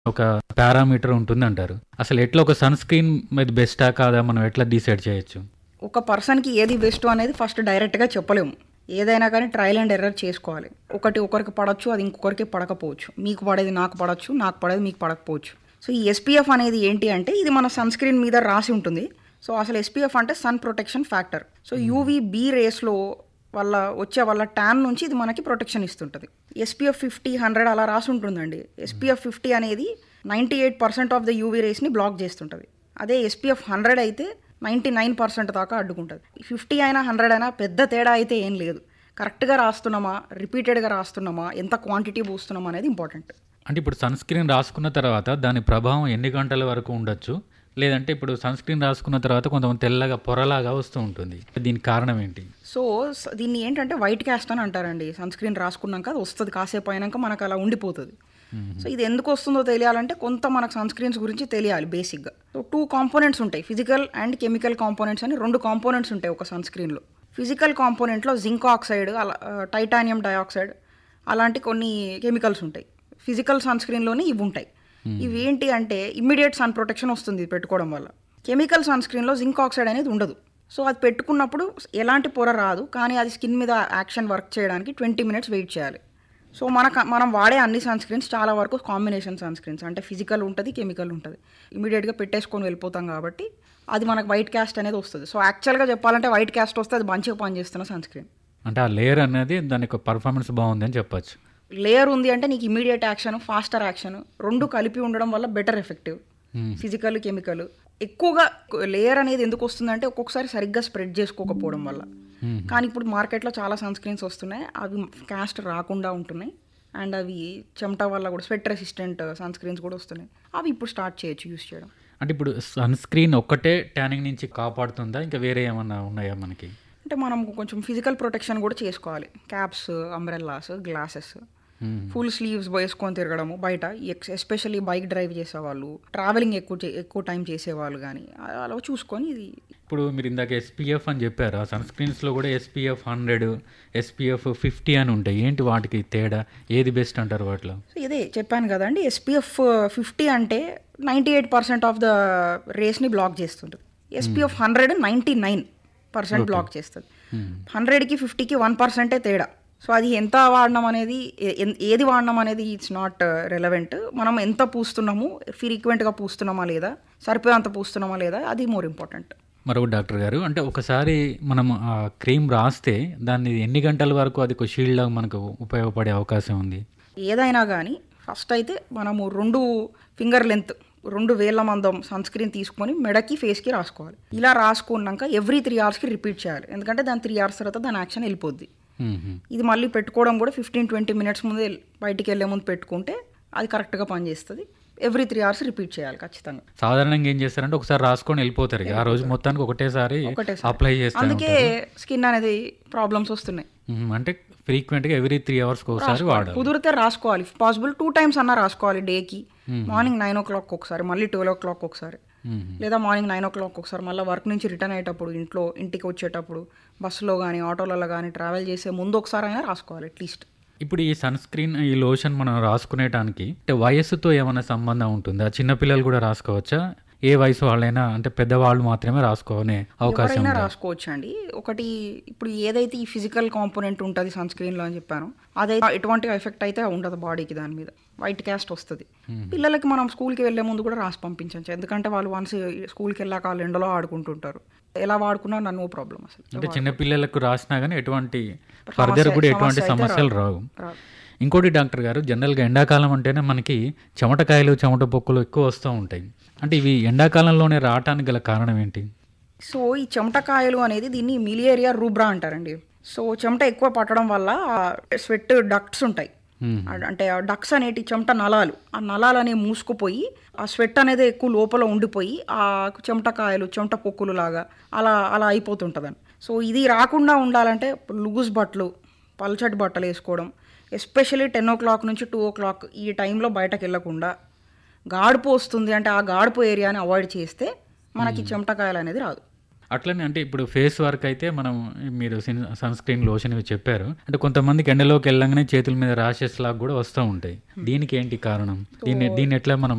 ఒక పారామీటర్ ఉంటుంది అంటారు అసలు ఎట్లా ఒక సన్ స్క్రీన్ మీద బెస్టా కాదా మనం ఎట్లా డిసైడ్ చేయొచ్చు ఒక పర్సన్కి ఏది బెస్ట్ అనేది ఫస్ట్ డైరెక్ట్గా చెప్పలేము ఏదైనా కానీ ట్రయల్ అండ్ ఎర్రర్ చేసుకోవాలి ఒకటి ఒకరికి పడవచ్చు అది ఇంకొకరికి పడకపోవచ్చు మీకు పడేది నాకు పడవచ్చు నాకు పడేది మీకు పడకపోవచ్చు సో ఈ ఎస్పీఎఫ్ అనేది ఏంటి అంటే ఇది మన సన్ స్క్రీన్ మీద రాసి ఉంటుంది సో అసలు ఎస్పీఎఫ్ అంటే sun protection factor so UV B రేస్లో వాళ్ళ వచ్చే వాళ్ళ ట్యాన్ నుంచి ఇది మనకి ప్రొటెక్షన్ ఇస్తుంటుంది ఎస్పీఎఫ్ ఫిఫ్టీ హండ్రెడ్ అలా రాసి ఉంటుందండి ఎస్పీఎఫ్ ఫిఫ్టీ అనేది ninety eight percent of the UV రేస్ని బ్లాక్ చేస్తుంటుంది అదే ఎస్పీఎఫ్ హండ్రెడ్ అయితే నైంటీ నైన్ పర్సెంట్ దాకా అడ్డుకుంటుంది ఫిఫ్టీ అయినా హండ్రెడ్ అయినా పెద్ద తేడా అయితే ఏం లేదు కరెక్ట్గా రాస్తున్నామా రిపీటెడ్గా రాస్తున్నామా ఎంత క్వాంటిటీ పూస్తున్నామా అనేది ఇంపార్టెంట్ అంటే ఇప్పుడు సన్ స్క్రీన్ రాసుకున్న తర్వాత దాని ప్రభావం ఎన్ని గంటల వరకు ఉండొచ్చు లేదంటే ఇప్పుడు సన్ స్క్రీన్ రాసుకున్న తర్వాత కొంతమంది తెల్లగా పొరలాగా వస్తూ ఉంటుంది దీనికి కారణం ఏంటి సో స- దీన్ని ఏంటంటే వైట్ క్యాస్ట్ అని అంటారండి సన్ స్క్రీన్ రాసుకున్నాక అది వస్తుంది కాసేపు అయినాక మనకు అలా ఉండిపోతుంది సో ఇది ఎందుకు వస్తుందో తెలియాలంటే కొంత మనకు సన్ స్క్రీన్స్ గురించి తెలియాలి బేసిక్గా సో టూ కాంపోనెంట్స్ ఉంటాయి ఫిజికల్ అండ్ కెమికల్ కాంపోనెంట్స్ అని రెండు కాంపోనెంట్స్ ఉంటాయి ఒక సన్ స్క్రీన్లో ఫిజికల్ కాంపోనెంట్లో జింక్ ఆక్సైడ్ అలా టైటానియం డయాక్సైడ్ అలాంటి కొన్ని కెమికల్స్ ఉంటాయి ఫిజికల్ సన్ స్క్రీన్లోనే ఇవి ఉంటాయి ఇవి ఏంటి అంటే ఇమ్మీడియట్ సన్ ప్రొటెక్షన్ వస్తుంది ఇది పెట్టుకోవడం వల్ల కెమికల్ సన్ స్క్రీన్లో జింక్ ఆక్సైడ్ అనేది ఉండదు సో అది పెట్టుకున్నప్పుడు ఎలాంటి పొర రాదు కానీ అది స్కిన్ మీద యాక్షన్ వర్క్ చేయడానికి ట్వంటీ మినిట్స్ వెయిట్ చేయాలి సో మనకు మనం వాడే అన్ని సన్ స్క్రీన్స్ చాలా వరకు కాంబినేషన్ సన్ స్క్రీన్స్ అంటే ఫిజికల్ ఉంటుంది కెమికల్ ఉంటుంది ఇమీడియట్గా పెట్టేసుకొని వెళ్ళిపోతాం కాబట్టి అది మనకు వైట్ క్యాస్ట్ అనేది వస్తుంది సో యాక్చువల్గా చెప్పాలంటే వైట్ క్యాస్ట్ వస్తే అది మంచిగా పనిచేస్తున్న సన్ స్క్రీన్ అంటే ఆ లేయర్ అనేది దానికి పర్ఫార్మెన్స్ బాగుంది అని చెప్పొచ్చు లేయర్ ఉంది అంటే నీకు ఇమీడియట్ యాక్షన్ ఫాస్టర్ యాక్షన్ రెండు కలిపి ఉండడం వల్ల బెటర్ ఎఫెక్టివ్ ఫిజికల్ కెమికల్ ఎక్కువగా లేయర్ అనేది ఎందుకు వస్తుందంటే ఒక్కొక్కసారి సరిగ్గా స్ప్రెడ్ చేసుకోకపోవడం వల్ల కానీ ఇప్పుడు మార్కెట్లో చాలా సన్ స్క్రీన్స్ వస్తున్నాయి అవి క్యాస్ట్ రాకుండా ఉంటున్నాయి అండ్ అవి చెమట వల్ల కూడా స్వెట్ రెసిస్టెంట్ సన్ స్క్రీన్స్ కూడా వస్తున్నాయి అవి ఇప్పుడు స్టార్ట్ చేయొచ్చు యూస్ చేయడం అంటే ఇప్పుడు సన్ స్క్రీన్ ఒక్కటే ట్యానింగ్ నుంచి కాపాడుతుందా ఇంకా వేరే ఏమన్నా ఉన్నాయా మనకి అంటే మనం కొంచెం ఫిజికల్ ప్రొటెక్షన్ కూడా చేసుకోవాలి caps umbrellas glasses Hmm. Full sleeves వేసుకొని తిరగడము బయట ఎస్పెషల్లీ బైక్ డ్రైవ్ చేసేవాళ్ళు ట్రావెలింగ్ ఎక్కువ చే- ఎక్కువ టైం చేసేవాళ్ళు కానీ అలా చూసుకొని ఇది ఇప్పుడు మీరు ఇందాక ఎస్పీఎఫ్ అని చెప్పారు ఆ సన్ స్క్రీన్స్లో కూడా ఎస్పీఎఫ్ హండ్రెడ్ ఎస్పీఎఫ్ ఫిఫ్టీ అని ఉంటాయి ఏంటి వాటికి తేడా ఏది బెస్ట్ అంటారు వాటిలో సో ఇదే చెప్పాను కదండి ఎస్పీఎఫ్ ఫిఫ్టీ అంటే ninety eight percent of the రేస్ని బ్లాక్ చేస్తుంటుంది SPF hundred ninety nine percent block చేస్తుంది హండ్రెడ్కి ఫిఫ్టీకి వన్ పర్సెంటే తేడా సో అది ఎంత వాడినాం అనేది ఏ- ఎన్- ఏది వాడినాం అనేది ఇట్స్ నాట్ రెలవెంట్ మనం ఎంత పూస్తున్నాము ఫ్రీక్వెంట్గా పూస్తున్నామా లేదా సరిపోయేంత పూస్తున్నామా లేదా అది మోర్ ఇంపార్టెంట్ మరొక డాక్టర్ గారు అంటే ఒకసారి మనం ఆ క్రీమ్ రాస్తే దాన్ని ఎన్ని గంటల వరకు అది ఒక షీల్డ్ లాగా మనకు ఉపయోగపడే అవకాశం ఉంది ఏదైనా కానీ ఫస్ట్ అయితే మనము రెండు ఫింగర్ లెంత్ రెండు వేల మందం సన్ స్క్రీన్ తీసుకొని మెడకి ఫేస్కి రాసుకోవాలి ఇలా రాసుకున్నాక ఎవ్రీ త్రీ అవర్స్కి రిపీట్ చేయాలి ఎందుకంటే దాని త్రీ అవర్స్ తర్వాత దాని యాక్షన్ వెళ్ళిపోద్ది మ్మ్. ఇది మళ్ళీ పెట్టుకోవడం కూడా ఫిఫ్టీన్ ట్వంటీ మినిట్స్ ముందు బయటికి వెళ్ళే ముందు పెట్టుకుంటే అది కరెక్ట్గా పనిచేస్తుంది ఎవ్రీ త్రీ అవర్స్ రిపీట్ చేయాలి ఖచ్చితంగా సాధారణంగా ఏం చేస్తారంటే ఒకసారి రాసుకొని వెళ్ళిపోతారు ఇక. ఆ రోజు మొత్తానికి ఒకటేసారి ఒకటేసారి. అప్లై చేస్తారు అందుకే స్కిన్ అనేది ప్రాబ్లమ్స్ వస్తున్నాయి అంటే ఫ్రీక్వెంట్గా ఎవ్రీ త్రీ అవర్స్కి ఒకసారి వాడాలి కుదిరితే రాసుకోవాలి పాసిబుల్ టూ టైమ్స్ అన్నా రాసుకోవాలి డేకి మార్నింగ్ నైన్ ఓ క్లాక్ ఒకసారి మళ్ళీ ట్వెల్వ్ ఓ క్లాక్ ఒకసారి మ్మ్. లేదా మార్నింగ్ నైన్ ఓ క్లాక్ ఒకసారి మళ్ళీ వర్క్ నుంచి రిటర్న్ అయ్యేటప్పుడు ఇంట్లో ఇంటికి వచ్చేటప్పుడు బస్సులో కానీ ఆటోలలో కానీ ట్రావెల్ చేసే ముందు ఒకసారి అయినా రాసుకోవాలి అట్లీస్ట్ ఇప్పుడు ఈ సన్ స్క్రీన్ ఈ లోషన్ మనం రాసుకునేటానికి అంటే వయస్సుతో ఏమైనా సంబంధం ఉంటుందా చిన్నపిల్లలు కూడా రాసుకోవచ్చా ఏ వయసు వాళ్ళైనా అంటే పెద్దవాళ్ళు మాత్రమే రాసుకోనే అవకాశం ఎవరైనా ఉందా? రాసుకోవచ్చు అండి ఒకటి ఇప్పుడు ఏదైతే ఈ ఫిజికల్ కాంపోనెంట్ ఉంటుంది సన్ స్క్రీన్లో అని చెప్పాను అదైతే ఎటువంటి ఎఫెక్ట్ అయితే ఉండదు బాడీకి దాని మీద వైట్ క్యాస్ట్ వస్తుంది పిల్లలకి మనం స్కూల్కి వెళ్ళే ముందు కూడా రాసి పంపించవచ్చు ఎందుకంటే వాళ్ళు వన్స్ స్కూల్కి వెళ్ళాక వాళ్ళు ఎండలో ఆడుకుంటుంటారు ఎలా వాడుకున్నా నన్ను ప్రాబ్లం అసలు అంటే చిన్నపిల్లలకు రాసినా కానీ ఎటువంటి ఫర్దర్ కూడా ఎటువంటి సమస్య అయితే సమస్యలు రావు రాదు. ఇంకోటి డాక్టర్ గారు జనరల్గా ఎండాకాలం అంటేనే మనకి చెమటకాయలు చెమట పొక్కులు ఎక్కువ వస్తూ ఉంటాయి అంటే ఇవి ఎండాకాలంలోనే రావటానికి గల కారణం ఏంటి సో ఈ చెమటకాయలు అనేది దీన్ని మిలియేరియా రూబ్రా అంటారండి సో చెమట ఎక్కువ పట్టడం వల్ల స్వెట్ డక్ట్స్ ఉంటాయి మ్మ్. అ- అంటే ఆ డక్స్ అనేటి చెమట నలాలు ఆ నలాలు అనేవి మూసుకుపోయి ఆ స్వెట్ అనేది ఎక్కువ లోపల ఉండిపోయి ఆ చెమటకాయలు చెమట పొక్కులు లాగా అలా అలా అయిపోతుంటుందని సో ఇది రాకుండా ఉండాలంటే లూజ్ బట్టలు పల్చటి బట్టలు వేసుకోవడం ఎస్పెషల్లీ టెన్ ఓ క్లాక్ నుంచి టూ ఓ క్లాక్ ఈ టైంలో బయటకు వెళ్ళకుండా గాడుపు వస్తుంది అంటే ఆ గాడుపు ఏరియాని అవాయిడ్ చేస్తే మనకి చెమటకాయలు అనేది రాదు అట్లనే అంటే ఇప్పుడు ఫేస్ వర్క్ అయితే మనం మీరు సన్ స్క్రీన్ లోషన్ ఇవి చెప్పారు అంటే కొంతమందికి ఎండలోకి వెళ్ళంగానే చేతుల మీద ర్యాషెస్ లాగా కూడా వస్తూ ఉంటాయి దీనికి ఏంటి కారణం దీన్ని దీన్ని ఎట్లా మనం